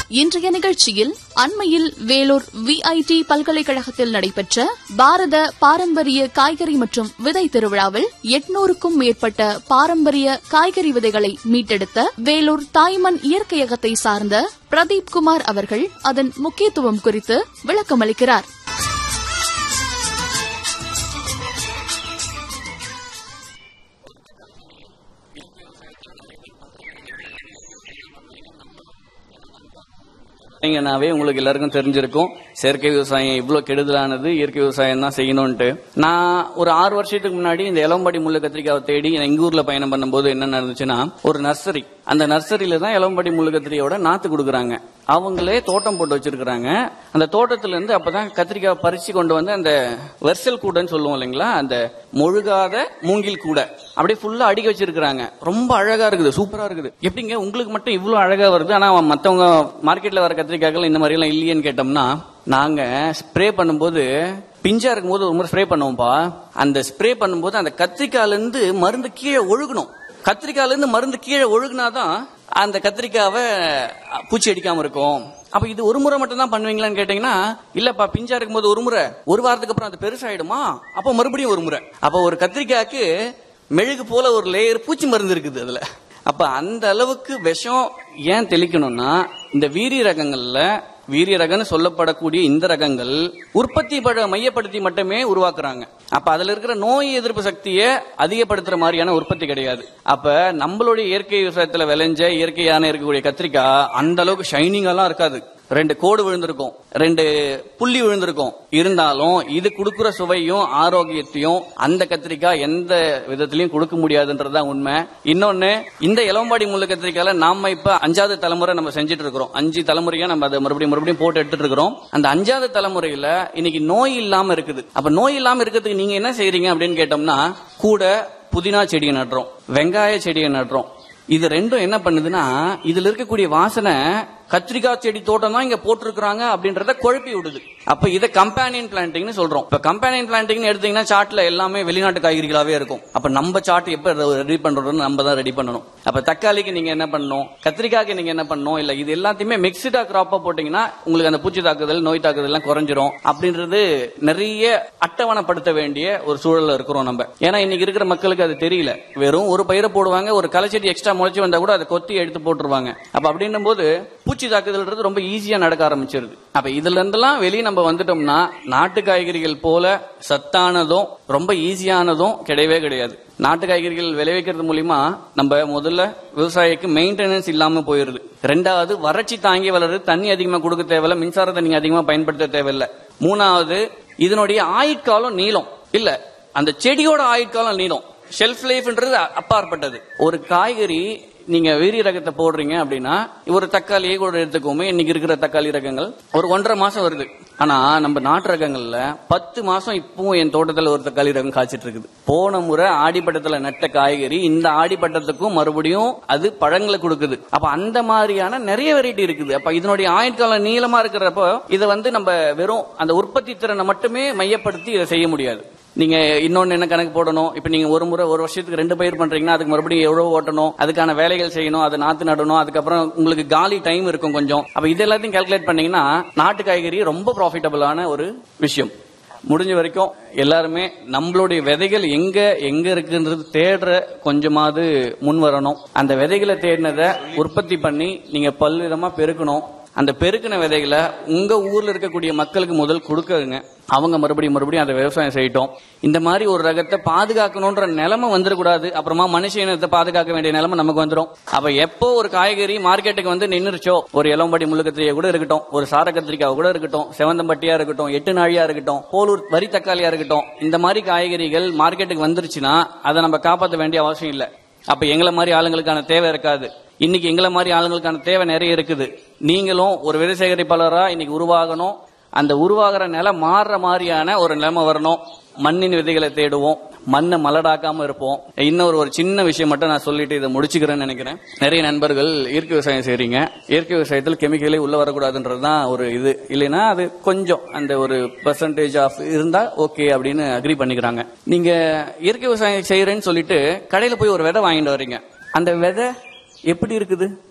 இன்றைய நிகழ்ச்சியில் அண்மையில் வேலூர் விஐடி பல்கலைக்கழகத்தில் நடைபெற்ற பாரத பாரம்பரிய காய்கறி மற்றும் விதை திருவிழாவில் எட்நூறுக்கும் மேற்பட்ட பாரம்பரிய காய்கறி விதைகளை மீட்டெடுத்த வேலூர் தாய்மண் இயற்கையகத்தை சார்ந்த பிரதீப் குமார் அவர்கள் அதன் முக்கியத்துவம் குறித்து விளக்கமளிக்கிறார் நீங்கனாவே உங்களுக்கு எல்லாருக்கும் தெரிஞ்சிருக்கும் செயற்கை விவசாயம் இவ்வளவு கெடுதலானது இயற்கை விவசாயம் தான் செய்யணும்ட்டு நான் ஒரு ஆறு வருஷத்துக்கு முன்னாடி இந்த இளம்படி முள்ளு கத்திரிக்காவை தேடி எங்க ஊர்ல பயணம் பண்ணும்போது என்ன நடந்துச்சுன்னா ஒரு நர்சரி அந்த நர்சரியில தான் இளம்படி முள்ளு கத்திரியோட நாத்து கொடுக்குறாங்க அவங்களே தோட்டம் போட்டு வச்சிருக்கிறாங்க அந்த தோட்டத்துல இருந்து அப்பதான் கத்திரிக்காய் பறிச்சு கொண்டு வந்து அந்த வெர்சல் கூடைன்னு சொல்லுவோம் இல்லைங்களா அந்த முழுகாத மூங்கில் கூடை அப்படியே ஃபுல்லா அடுக்கி வச்சிருக்காங்க ரொம்ப அழகா இருக்குது சூப்பரா இருக்குது எப்படிங்க உங்களுக்கு மட்டும் இவ்வளவு அழகா வருது ஆனா மத்தவங்க மார்க்கெட்ல வர கத்திரிக்காய்கள் இந்த மாதிரி எல்லாம் இல்லையேன்னு கேட்டோம்னா நாங்க ஸ்ப்ரே பண்ணும்போது பிஞ்சா இருக்கும்போது ஒரு முறை ஸ்ப்ரே பண்ணுவோம்ப்பா அந்த ஸ்ப்ரே பண்ணும்போது அந்த கத்திரிக்காயில இருந்து மருந்து கீழே ஒழுகணும் கத்திரிக்காயில இருந்து மருந்து கீழே ஒழுகுனாதான் அந்த கத்திரிக்காவை பூச்சி அடிக்காம இருக்கும் அப்ப இது ஒரு முறை மட்டும் தான் பண்ணுவீங்களான்னு கேட்டீங்கன்னா இல்லப்பா பிஞ்சா இருக்கும்போது ஒரு முறை ஒரு வாரத்துக்கு அப்புறம் அது பெருசாயிடுமா அப்ப மறுபடியும் ஒரு முறை அப்ப ஒரு கத்திரிக்காய்க்கு மெழுகு போல ஒரு லேயர் பூச்சி மருந்து இருக்குது அதுல அப்ப அந்த அளவுக்கு விஷம் ஏன் தெளிக்கணும்னா இந்த வீரிய ரகங்கள்ல வீரிய ரகம்னு சொல்லப்படக்கூடிய இந்த ரகங்கள் உற்பத்தி பட மையப்படுத்தி மட்டுமே உருவாக்குறாங்க அப்ப அதுல இருக்கிற நோய் எதிர்ப்பு சக்தியை அதிகப்படுத்துற மாதிரியான உற்பத்தி கிடையாது அப்ப நம்மளுடைய இயற்கை விவசாயத்துல விளைஞ்ச இயற்கையான இருக்கக்கூடிய கத்திரிக்காய் அந்த அளவுக்கு ஷைனிங் எல்லாம் இருக்காது ரெண்டு கோடு விழுந்திருக்கும் ரெண்டு புள்ளி விழுந்திருக்கும் இருந்தாலும் இது கொடுக்கிற சுவையும் ஆரோக்கியத்தையும் அந்த கத்திரிக்காய் எந்த விதத்திலையும் கொடுக்க முடியாதுன்றதுதான் உண்மை இன்னொன்னு இந்த இளம்பாடி முள்ளு கத்திரிக்காயில நாம இப்ப அஞ்சாவது தலைமுறை நம்ம செஞ்சுட்டு இருக்கிறோம் அஞ்சு தலைமுறையா நம்ம அதை மறுபடியும் மறுபடியும் போட்டு எடுத்துட்டு இருக்கிறோம் அந்த அஞ்சாவது தலைமுறையில இன்னைக்கு நோய் இல்லாம இருக்குது அப்ப நோய் இல்லாம இருக்கிறதுக்கு நீங்க என்ன செய்றீங்க அப்படின்னு கேட்டோம்னா கூட புதினா செடியை நடுறோம் வெங்காய செடியை நடுறோம் இது ரெண்டும் என்ன பண்ணுதுன்னா இதுல இருக்கக்கூடிய வாசனை கத்திரிக்காய் செடி தோட்டம் தான் இங்க போட்டிருக்காங்க அப்படின்றத குழப்பி விடுது அப்ப இதை கம்பேனியன் பிளான்டிங்னு சொல்றோம் இப்ப கம்பேனியன் பிளான்டிங் எடுத்தீங்கன்னா சாட்ல எல்லாமே வெளிநாட்டு காய்கறிகளாவே இருக்கும் அப்ப நம்ம சாட் எப்ப ரெடி பண்றோம்னு நம்ம தான் ரெடி பண்ணணும் அப்ப தக்காளிக்கு நீங்க என்ன பண்ணணும் கத்திரிக்காய்க்கு நீங்க என்ன பண்ணணும் இல்ல இது எல்லாத்தையுமே மிக்ஸ்டா கிராப்பா போட்டீங்கன்னா உங்களுக்கு அந்த பூச்சி தாக்குதல் நோய் தாக்குதல் எல்லாம் குறைஞ்சிரும் அப்படின்றது நிறைய அட்டவணைப்படுத்த வேண்டிய ஒரு சூழல்ல இருக்கிறோம் நம்ம ஏன்னா இன்னைக்கு இருக்கிற மக்களுக்கு அது தெரியல வெறும் ஒரு பயிரை போடுவாங்க ஒரு களைச்செடி எக்ஸ்ட்ரா முளைச்சு வந்தா கூட அதை கொத்தி எடுத்து போட்டுருவாங்க அப்ப அப்படின்னும் போது பூச்சி தாக்குதல்ன்றது ரொம்ப ஈஸியா நடக்க ஆரம்பிச்சிருது அப்ப இதுல இருந்தெல்லாம் வெளியே நம்ம வந்துட்டோம்னா நாட்டு காய்கறிகள் போல சத்தானதும் ரொம்ப ஈஸியானதும் கிடையவே கிடையாது நாட்டு காய்கறிகள் விளைவிக்கிறது மூலியமா நம்ம முதல்ல விவசாயிக்கு மெயின்டெனன்ஸ் இல்லாம போயிருது ரெண்டாவது வறட்சி தாங்கி வளருது தண்ணி அதிகமா கொடுக்க தேவையில்ல மின்சாரத்தை நீங்க அதிகமா பயன்படுத்த தேவையில்ல மூணாவது இதனுடைய ஆயுட்காலம் நீளம் இல்ல அந்த செடியோட ஆயுட்காலம் நீளம் ஷெல்ஃப் லைஃப்ன்றது அப்பாற்பட்டது ஒரு காய்கறி நீங்க வீரிய ரகத்தை போடுறீங்க அப்படின்னா ஒரு தக்காளியே கூட எடுத்துக்கோமே இன்னைக்கு இருக்கிற தக்காளி ரகங்கள் ஒரு ஒன்றரை மாசம் வருது ஆனா நம்ம நாட்டு ரகங்கள்ல பத்து மாசம் இப்பவும் என் தோட்டத்துல ஒரு தக்காளி ரகம் காய்ச்சிட்டு இருக்குது போன முறை ஆடிப்பட்டத்துல நட்ட காய்கறி இந்த ஆடிப்பட்டத்துக்கும் மறுபடியும் அது பழங்களை கொடுக்குது அப்ப அந்த மாதிரியான நிறைய வெரைட்டி இருக்குது அப்ப இதனுடைய ஆயுட்காலம் நீளமா இருக்கிறப்போ இதை வந்து நம்ம வெறும் அந்த உற்பத்தி திறனை மட்டுமே மையப்படுத்தி இதை செய்ய முடியாது நீங்க இன்னொன்னு என்ன கணக்கு போடணும் இப்ப நீங்க ஒரு முறை ஒரு வருஷத்துக்கு ரெண்டு பயிர் பண்றீங்கன்னா அதுக்கு மறுபடியும் எவ்வளவு ஓட்டணும் அதுக்கான வேலைகள் செய்யணும் அதை நாத்து நடணும் அதுக்கப்புறம் உங்களுக்கு காலி டைம் இருக்கும் கொஞ்சம் அப்ப இது எல்லாத்தையும் கால்குலேட் பண்ணீங்கன்னா நாட்டு காய்கறி ரொம்ப ப்ராஃபிட்டபிளான ஒரு விஷயம் முடிஞ்ச வரைக்கும் எல்லாருமே நம்மளுடைய விதைகள் எங்க எங்க இருக்குன்றது தேடுற கொஞ்சமாவது முன் வரணும் அந்த விதைகளை தேடினதை உற்பத்தி பண்ணி நீங்க பல்விதமா பெருக்கணும் அந்த பெருக்கின விதைகளை உங்க ஊர்ல இருக்கக்கூடிய மக்களுக்கு முதல் கொடுக்கறங்க அவங்க மறுபடியும் மறுபடியும் அதை விவசாயம் செய்யட்டும் இந்த மாதிரி ஒரு ரகத்தை பாதுகாக்கணும்ன்ற நிலைமை வந்துடக்கூடாது அப்புறமா மனுஷ இனத்தை பாதுகாக்க வேண்டிய நிலைமை நமக்கு வந்துடும் அப்ப எப்போ ஒரு காய்கறி மார்க்கெட்டுக்கு வந்து நின்றுச்சோ ஒரு இளம்படி முழுக்கத்திரியை கூட இருக்கட்டும் ஒரு சார கத்திரிக்காய் கூட இருக்கட்டும் செவந்தம்பட்டியா இருக்கட்டும் எட்டு நாழியா இருக்கட்டும் போலூர் வரி தக்காளியா இருக்கட்டும் இந்த மாதிரி காய்கறிகள் மார்க்கெட்டுக்கு வந்துருச்சுன்னா அதை நம்ம காப்பாற்ற வேண்டிய அவசியம் இல்லை அப்ப எங்களை மாதிரி ஆளுங்களுக்கான தேவை இருக்காது இன்னைக்கு எங்களை மாதிரி ஆளுங்களுக்கான தேவை நிறைய இருக்குது நீங்களும் ஒரு விதை சேகரிப்பாளரா இன்னைக்கு உருவாகணும் அந்த உருவாகிற நிலை மாறுற மாதிரியான ஒரு நிலைமை வரணும் மண்ணின் விதைகளை தேடுவோம் மண்ணை மலடாக்காம இருப்போம் இன்னொரு ஒரு சின்ன விஷயம் மட்டும் நான் சொல்லிட்டு இதை முடிச்சுக்கிறேன்னு நினைக்கிறேன் நிறைய நண்பர்கள் இயற்கை விவசாயம் செய்றீங்க இயற்கை விவசாயத்தில் கெமிக்கலே உள்ள வரக்கூடாதுன்றது தான் ஒரு இது இல்லைன்னா அது கொஞ்சம் அந்த ஒரு பெர்சன்டேஜ் ஆஃப் இருந்தா ஓகே அப்படின்னு அக்ரி பண்ணிக்கிறாங்க நீங்க இயற்கை விவசாயம் செய்யறேன்னு சொல்லிட்டு கடையில போய் ஒரு விதை வாங்கிட்டு வர்றீங்க அந்த விதை எப்படி இருக்குது